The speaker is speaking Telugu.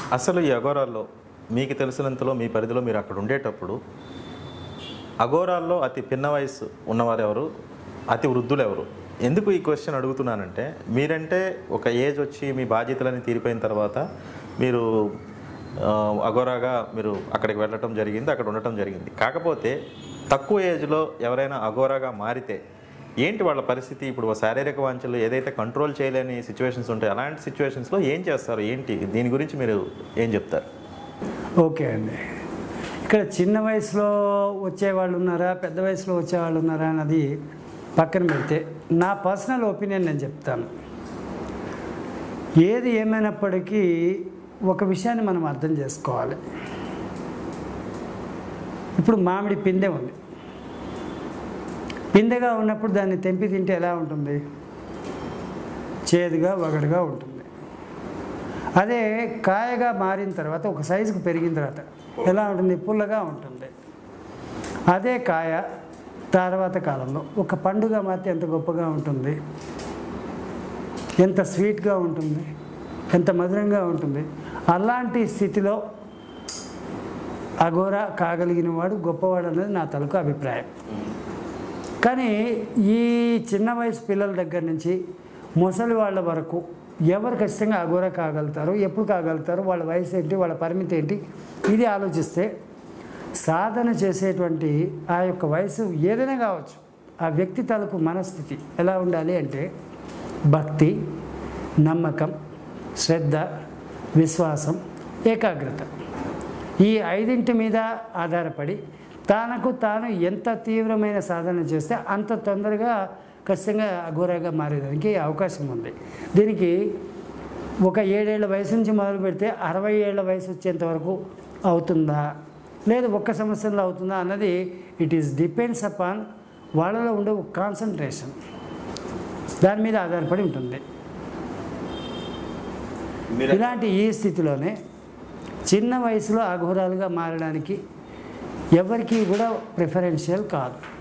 అసలు ఈ అఘోరాల్లో మీకు తెలిసినంతలో మీ పరిధిలో మీరు అక్కడ ఉండేటప్పుడు అఘోరాల్లో అతి పిన్న వయసు ఉన్నవారు ఎవరు అతి వృద్ధులు ఎవరు ఎందుకు ఈ క్వశ్చన్ అడుగుతున్నానంటే మీరంటే ఒక ఏజ్ వచ్చి మీ బాధ్యతలన్నీ తీరిపోయిన తర్వాత మీరు ఆ, అఘోరాగా మీరు అక్కడికి వెళ్ళటం జరిగింది అక్కడ ఉండటం జరిగింది కాకపోతే తక్కువ ఏజ్లో ఎవరైనా అఘోరాగా మారితే ఏంటి వాళ్ళ పరిస్థితి ఇప్పుడు శారీరక వాంఛలు ఏదైతే కంట్రోల్ చేయలేని సిచ్యువేషన్స్ ఉంటాయి అలాంటి సిచ్యువేషన్స్లో ఏం చేస్తారు ఏంటి దీని గురించి మీరు ఏం చెప్తారు ఓకే అండి ఇక్కడ చిన్న వయసులో వచ్చేవాళ్ళు ఉన్నారా పెద్ద వయసులో వచ్చేవాళ్ళు ఉన్నారా అన్నది పక్కన పెడితే నా పర్సనల్ ఒపీనియన్ నేను చెప్తాను ఏది ఏమైనప్పటికీ ఒక విషయాన్ని మనం అర్థం చేసుకోవాలి ఇప్పుడు మామిడి పిందె ఉంది పిందెగా ఉన్నప్పుడు దాన్ని తెంపి తింటే ఎలా ఉంటుంది చేదుగా వగరుగా ఉంటుంది అదే కాయగా మారిన తర్వాత ఒక సైజుకు పెరిగిన తర్వాత ఎలా ఉంటుంది పుల్లగా ఉంటుంది అదే కాయ తర్వాత కాలంలో ఒక పండుగ మారితే ఎంత గొప్పగా ఉంటుంది ఎంత స్వీట్గా ఉంటుంది ఎంత మధురంగా ఉంటుంది అలాంటి స్థితిలో అఘోర కాగలిగిన వాడు గొప్పవాడు అనేది నా తలకు అభిప్రాయం కానీ ఈ చిన్న వయసు పిల్లల దగ్గర నుంచి ముసలి వాళ్ళ వరకు ఎవరు ఖచ్చితంగా అఘోర కాగలుగుతారు ఎప్పుడు కాగలుగుతారు వాళ్ళ వయసు ఏంటి వాళ్ళ పరిమితి ఏంటి ఇది ఆలోచిస్తే సాధన చేసేటువంటి ఆ యొక్క వయసు ఏదైనా కావచ్చు ఆ వ్యక్తి తాలూకు మనస్థితి ఎలా ఉండాలి అంటే భక్తి నమ్మకం శ్రద్ధ విశ్వాసం ఏకాగ్రత ఈ ఐదింటి మీద ఆధారపడి తనకు తాను ఎంత తీవ్రమైన సాధన చేస్తే అంత తొందరగా ఖచ్చితంగా అఘోరగా మారేదానికి అవకాశం ఉంది దీనికి ఒక ఏడేళ్ల వయసు నుంచి మొదలు పెడితే అరవై ఏళ్ల వయసు వచ్చేంత వరకు అవుతుందా లేదు ఒక్క సంవత్సరంలో అవుతుందా అన్నది ఇట్ ఈస్ డిపెండ్స్ అపాన్ వాళ్ళలో ఉండే ఒక కాన్సన్ట్రేషన్ దాని మీద ఆధారపడి ఉంటుంది ఇలాంటి ఈ స్థితిలోనే చిన్న వయసులో అఘోరాలుగా మారడానికి ఎవరికి కూడా ప్రిఫరెన్షియల్ కాదు